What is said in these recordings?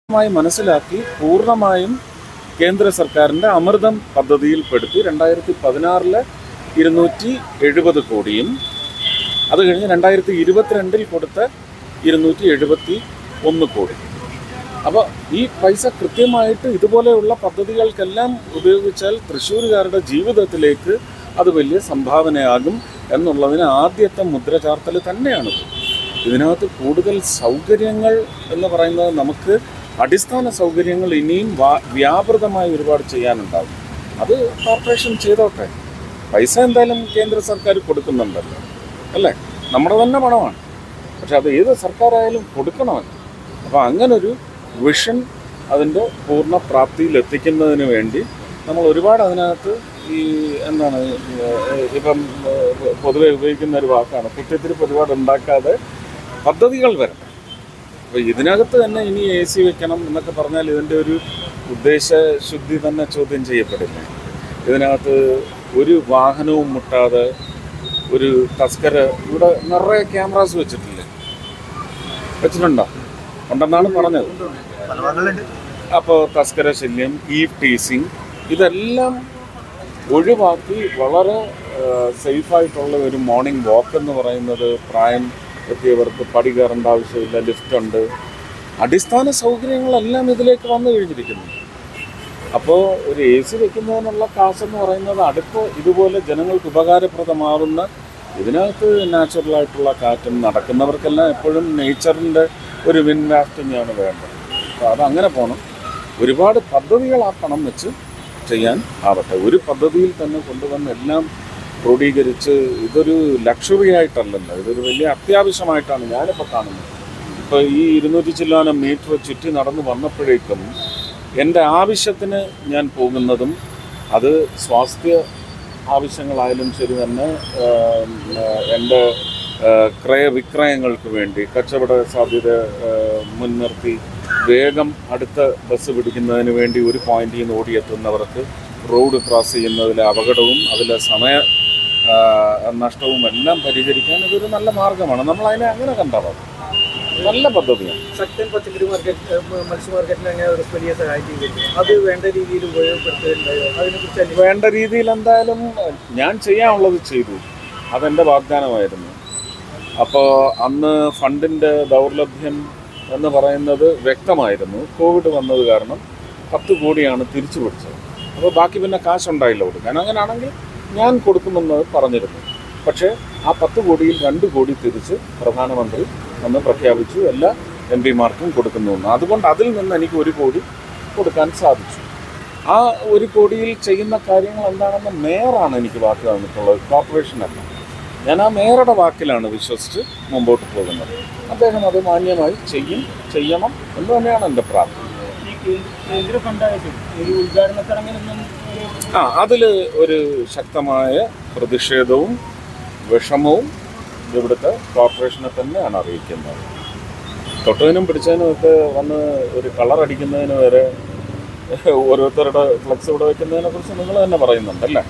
മായി മനസ്സിലാക്കി പൂർണ്ണമായും കേന്ദ്ര സർക്കാരിൻ്റെ അമൃതം പദ്ധതിയിൽപ്പെടുത്തി രണ്ടായിരത്തി പതിനാറില് ഇരുന്നൂറ്റി എഴുപത് കോടിയും അത് കഴിഞ്ഞ് രണ്ടായിരത്തി ഇരുപത്തിരണ്ടിൽ കൊടുത്ത ഇരുന്നൂറ്റി എഴുപത്തി ഒന്ന് കോടി അപ്പോൾ ഈ പൈസ കൃത്യമായിട്ട് ഇതുപോലെയുള്ള പദ്ധതികൾക്കെല്ലാം ഉപയോഗിച്ചാൽ തൃശ്ശൂരുകാരുടെ ജീവിതത്തിലേക്ക് അത് വലിയ സംഭാവനയാകും എന്നുള്ളതിന് ആദ്യത്തെ മുദ്ര ചാർത്തൽ തന്നെയാണിത് ഇതിനകത്ത് കൂടുതൽ സൗകര്യങ്ങൾ എന്ന് പറയുന്നത് നമുക്ക് അടിസ്ഥാന സൗകര്യങ്ങൾ ഇനിയും വാ- വ്യാപൃതമായി ഒരുപാട് ചെയ്യാനുണ്ടാകും അത് കോർപ്പറേഷൻ ചെയ്തോട്ടെ പൈസ എന്തായാലും കേന്ദ്ര സർക്കാർ കൊടുക്കുന്നുണ്ടല്ലോ അല്ലേ നമ്മുടെ തന്നെ പണമാണ് പക്ഷെ അത് ഏത് സർക്കാരായാലും കൊടുക്കണമല്ലോ അപ്പോൾ അങ്ങനൊരു വിഷൻ അതിൻ്റെ പൂർണ്ണ പ്രാപ്തിയിൽ എത്തിക്കുന്നതിന് വേണ്ടി നമ്മൾ ഒരുപാട് അതിനകത്ത് ഈ എന്താണ് ഏഹ് ഇപ്പം ഏഹ് പൊതുവെ ഉപയോഗിക്കുന്ന ഒരു വാക്കാണ് കുത്തിത്തിരിപ്പ് ഒരുപാട് ഉണ്ടാക്കാതെ പദ്ധതികൾ വരണം അപ്പോൾ ഇതിനകത്ത് തന്നെ ഇനി എ സി വെക്കണം എന്നൊക്കെ പറഞ്ഞാൽ ഇതിൻ്റെ ഒരു ഉദ്ദേശശുദ്ധി തന്നെ ചോദ്യം ചെയ്യപ്പെടില്ലേ ഇതിനകത്ത് ഒരു വാഹനവും മുട്ടാതെ ഒരു തസ്കര ഇവിടെ നിറയെ ക്യാമറാസ് വെച്ചിട്ടില്ലേ വെച്ചിട്ടുണ്ടോ ഉണ്ടെന്നാണ് പറഞ്ഞത് പല ഭാഗങ്ങളുണ്ട് അപ്പോൾ തസ്കര ശല്യം ഈ ടീസിങ് ഇതെല്ലാം ഒഴിവാക്കി വളരെ സേഫായിട്ടുള്ള ഒരു മോർണിംഗ് വാക്ക് എന്ന് പറയുന്നത് പ്രായം എത്തിയവർക്ക് പടി കയറേണ്ട ആവശ്യമില്ല ലിഫ്റ്റ് ഉണ്ട് അടിസ്ഥാന സൗകര്യങ്ങളെല്ലാം ഇതിലേക്ക് വന്നു കഴിഞ്ഞിരിക്കുന്നു അപ്പോൾ ഒരു എ സി വെക്കുന്നതിനുള്ള കാശെന്ന് പറയുന്നത് അടുത്ത് ഇതുപോലെ ജനങ്ങൾക്ക് ഉപകാരപ്രദമാവുന്ന ഇതിനകത്ത് നാച്ചുറലായിട്ടുള്ള കാറ്റും നടക്കുന്നവർക്കെല്ലാം എപ്പോഴും നേച്ചറിൻ്റെ ഒരു വിൻ വാഫ്റ്റിംഗ് ആണ് വേണ്ടത് അപ്പോൾ അതങ്ങനെ പോകണം ഒരുപാട് പദ്ധതികൾ ആ പണം വെച്ച് ചെയ്യാൻ ആവട്ടെ ഒരു പദ്ധതിയിൽ തന്നെ കൊണ്ടുവന്ന് എല്ലാം ക്രോഡീകരിച്ച് ഇതൊരു ലക്ഷറി ആയിട്ടല്ലല്ലോ ഇതൊരു വലിയ അത്യാവശ്യമായിട്ടാണ് ഞാനിപ്പോൾ കാണുന്നത് ഇപ്പോൾ ഈ ഇരുന്നൂറ്റി ചില്ലാനം മീറ്റർ ചുറ്റി നടന്നു വന്നപ്പോഴേക്കും എൻ്റെ ആവശ്യത്തിന് ഞാൻ പോകുന്നതും അത് സ്വാസ്ഥ്യ ആവശ്യങ്ങളായാലും ശരി തന്നെ ആം, ആ, എൻ്റെ ആ, ക്രയവിക്രയങ്ങൾക്ക് വേണ്ടി കച്ചവട സാധ്യത ആ, മുൻനിർത്തി വേഗം അടുത്ത ബസ് പിടിക്കുന്നതിന് വേണ്ടി ഒരു പോയിന്റിൽ നിന്ന് ഓടിയെത്തുന്നവർക്ക് റോഡ് ക്രോസ് ചെയ്യുന്നതിലെ അപകടവും അതിലെ സമയ ആ, നഷ്ടവും എല്ലാം പരിഹരിക്കാൻ ഇതൊരു നല്ല മാർഗമാണ് നമ്മൾ അതിനെ അങ്ങനെ കണ്ടാൽ മതി നല്ല പദ്ധതിയാണ് ശക്തൻ പച്ചക്കറി മാർക്കറ്റ് ഏഹ്, മത്സ്യ മാർക്കറ്റിൽ അങ്ങനെ ഒരു വലിയ സഹായിക്കുന്നു അത് വേണ്ട രീതിയിൽ ഉപയോഗപ്പെടുത്തുകയുണ്ടായോ അതിനെക്കുറിച്ച് അന്വേഷിച്ചു വേണ്ട രീതിയിൽ എന്തായാലും ഞാൻ ചെയ്യാനുള്ളത് ചെയ്തു അതെൻ്റെ വാഗ്ദാനമായിരുന്നു അപ്പോൾ അന്ന് ഫണ്ടിൻ്റെ ദൗർലഭ്യം എന്ന് പറയുന്നത് വ്യക്തമായിരുന്നു കോവിഡ് വന്നത് കാരണം പത്ത് കോടിയാണ് തിരിച്ചു പിടിച്ചത് അപ്പോൾ ബാക്കി പിന്നെ കാശുണ്ടായില്ല കൊടുക്കാൻ അങ്ങനെയാണെങ്കിൽ ഞാൻ കൊടുക്കുമെന്ന് പറഞ്ഞിരുന്നു പക്ഷേ ആ പത്ത് കോടിയിൽ രണ്ട് കോടി തിരിച്ച് പ്രധാനമന്ത്രി അന്ന് പ്രഖ്യാപിച്ചു എല്ലാ എം പിമാർക്കും കൊടുക്കുന്നു എന്ന് അതുകൊണ്ട് അതിൽ നിന്ന് എനിക്ക് ഒരു കോടി കൊടുക്കാൻ സാധിച്ചു ആ ഒരു കോടിയിൽ ചെയ്യുന്ന കാര്യങ്ങൾ എന്താണെന്ന് മേയറാണ് എനിക്ക് വാക്ക് തന്നിട്ടുള്ളത് കോർപ്പറേഷൻ അല്ല ഞാൻ ആ മേയറുടെ വാക്കിലാണ് വിശ്വസിച്ച് മുമ്പോട്ട് പോകുന്നത് അദ്ദേഹം അത് മാന്യമായി ചെയ്യും ചെയ്യണം എന്ന് തന്നെയാണ് എൻ്റെ പ്രാർത്ഥന ഈ കേന്ദ്ര ഫണ്ടായിട്ടും ഈ ഉദ്ഘാടന ചടങ്ങിലൊന്നും ഒരു ആ അതിൽ ഒരു ശക്തമായ പ്രതിഷേധവും വിഷമവും ഇവിടുത്തെ കോർപ്പറേഷനെ തന്നെയാണ് അറിയിക്കുന്നത് തൊട്ടതിനും പിടിച്ചതിനും ഒക്കെ വന്ന് ഒരു കളർ അടിക്കുന്നതിന് വരെ ഓരോരുത്തരുടെ ഫ്ലക്സ് ഇവിടെ വെക്കുന്നതിനെ കുറിച്ച് നിങ്ങൾ തന്നെ പറയുന്നുണ്ടല്ലേ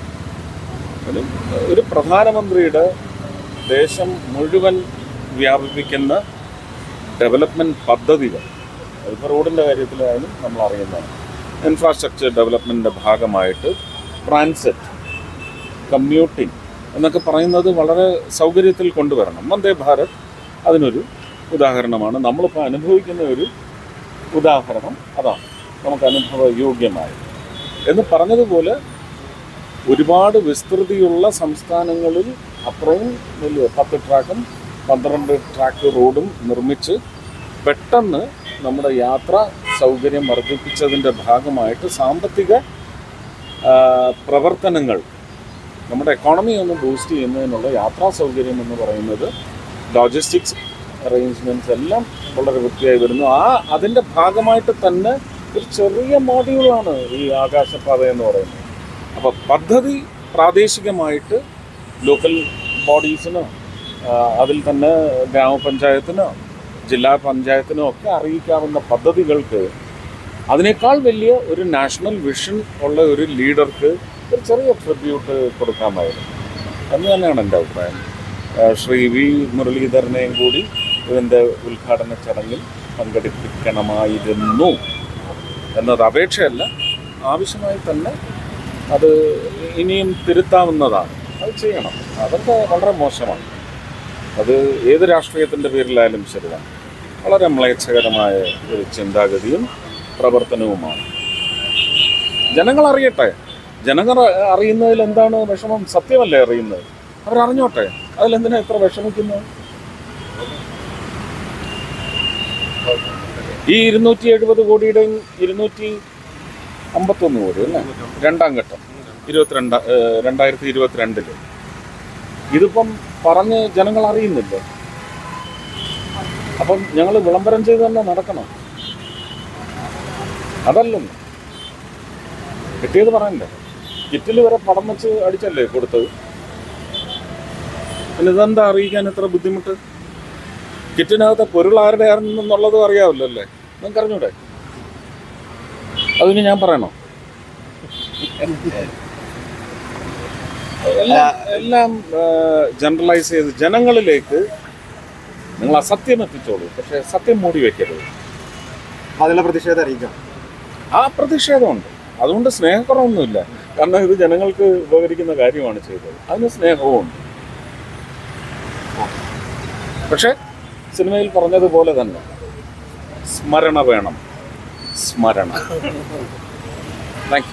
ഒരു ഒരു പ്രധാനമന്ത്രിയുടെ ദേശം മുഴുവൻ വ്യാപിപ്പിക്കുന്ന ഡെവലപ്മെൻറ്റ് പദ്ധതികൾ ഇപ്പോൾ റോഡിൻ്റെ കാര്യത്തിലായാലും നമ്മൾ അറിയുന്നതാണ് ഇൻഫ്രാസ്ട്രക്ചർ ഡെവലപ്മെൻറ്റിൻ്റെ ഭാഗമായിട്ട് ട്രാൻസിറ്റ് കമ്മ്യൂട്ടിംഗ് എന്നൊക്കെ പറയുന്നത് വളരെ സൗകര്യത്തിൽ കൊണ്ടുവരണം വന്ദേ ഭാരത് അതിനൊരു ഉദാഹരണമാണ് നമ്മളിപ്പോൾ അനുഭവിക്കുന്ന ഒരു ഉദാഹരണം അതാണ് നമുക്ക് അനുഭവയോഗ്യമായി എന്ന് പറഞ്ഞതുപോലെ ഒരുപാട് വിസ്തൃതിയുള്ള സംസ്ഥാനങ്ങളിൽ അത്രയും വലിയ പത്ത് ട്രാക്കും പന്ത്രണ്ട് ട്രാക്ക് റോഡും നിർമ്മിച്ച് പെട്ടെന്ന് നമ്മുടെ യാത്രാ സൗകര്യം വർദ്ധിപ്പിച്ചതിൻ്റെ ഭാഗമായിട്ട് സാമ്പത്തിക ആ, പ്രവർത്തനങ്ങൾ നമ്മുടെ എക്കോണമി ഒന്ന് ബൂസ്റ്റ് ചെയ്യുന്നതിനുള്ള യാത്രാ സൗകര്യം എന്ന് പറയുന്നത് ലോജിസ്റ്റിക്സ് അറേഞ്ച്മെൻറ്റ്സ് എല്ലാം വളരെ വൃത്തിയായി വരുന്നു ആ അതിൻ്റെ ഭാഗമായിട്ട് തന്നെ ഒരു ചെറിയ മോഡ്യൂളാണ് ഈ ആകാശപാത എന്ന് പറയുന്നത് അപ്പോൾ പദ്ധതി പ്രാദേശികമായിട്ട് ലോക്കൽ ബോഡീസിനോ ആ, അതിൽ തന്നെ ഗ്രാമപഞ്ചായത്തിനോ ജില്ലാ പഞ്ചായത്തിനോ ഒക്കെ അറിയിക്കാവുന്ന പദ്ധതികൾക്ക് അതിനേക്കാൾ വലിയ ഒരു നാഷണൽ വിഷൻ ഉള്ള ഒരു ലീഡർക്ക് ഒരു ചെറിയ ട്രിബ്യൂട്ട് കൊടുക്കാമായിരുന്നു എന്ന് തന്നെയാണ് എൻ്റെ അഭിപ്രായം ആ, ശ്രീ വി മുരളീധരനെയും കൂടി ഇതിൻ്റെ ഉദ്ഘാടന ചടങ്ങിൽ പങ്കെടുപ്പിക്കണമായിരുന്നു എന്നത് അപേക്ഷയല്ല ആവശ്യമായി തന്നെ അത് ഇനിയും തിരുത്താവുന്നതാണ് അത് ചെയ്യണം അതൊക്കെ വളരെ മോശമാണ് അത് ഏത് രാഷ്ട്രീയത്തിൻ്റെ പേരിലായാലും ശരിയാണ് വളരെ മ്ലേച്ഛകരമായ ഒരു ചിന്താഗതിയും പ്രവർത്തനവുമാണ് ജനങ്ങൾ അറിയട്ടെ ജനങ്ങൾ അറിയുന്നതിൽ എന്താണ് വിഷമം സത്യമല്ലേ അറിയുന്നത് അവരറിഞ്ഞോട്ടെ അതിലെന്തിനാ ഇത്ര വിഷമിക്കുന്നത് ഈ ഇരുന്നൂറ്റി എഴുപത് കോടിയുടെയും ഇരുന്നൂറ്റി അമ്പത്തൊന്ന് കോടി അല്ലേ രണ്ടാം ഘട്ടം ഇരുപത്തിരണ്ട് ഏഹ്, രണ്ടായിരത്തി ഇരുപത്തിരണ്ടില് ഇതിപ്പം പറഞ്ഞ് ജനങ്ങൾ അറിയുന്നില്ല അപ്പം ഞങ്ങൾ വിളംബരം ചെയ്ത് തന്നെ നടക്കണം അതല്ലല്ലോ കിട്ടിയത് പറയണ്ടേ കിറ്റിൽ വരെ പടം വെച്ച് അടിച്ചല്ലേ കൊടുത്തത് പിന്നെ ഇതെന്താ അറിയിക്കാൻ ഇത്ര ബുദ്ധിമുട്ട് കിറ്റിനകത്തെ പൊരുൾ ആരുടെ ആണെന്നുള്ളതും അറിയാമല്ലോ അല്ലേ നിങ്ങൾക്ക് അറിഞ്ഞൂടെ അതിന് ഞാൻ പറയണോ എല്ലാം എല്ലാം ജനറലൈസ് ചെയ്ത് ജനങ്ങളിലേക്ക് നിങ്ങൾ അസത്യം എത്തിച്ചോളൂ പക്ഷെ സത്യം മൂടി വെക്കരുത് അതിനുള്ള പ്രതിഷേധം അറിയിക്കാം ആ പ്രതിഷേധമുണ്ട് അതുകൊണ്ട് സ്നേഹക്കുറവൊന്നുമില്ല കാരണം ഇത് ജനങ്ങൾക്ക് ഉപകരിക്കുന്ന കാര്യമാണ് ചെയ്തത് അതിന് സ്നേഹവുമുണ്ട് പക്ഷെ സിനിമയിൽ പറഞ്ഞതുപോലെ തന്നെ സ്മരണ വേണം സ്മരണ താങ്ക്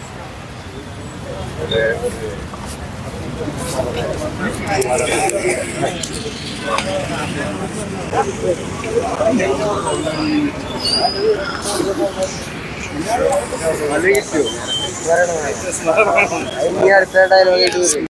ഇനി അടുത്ത ഡയലോഗ്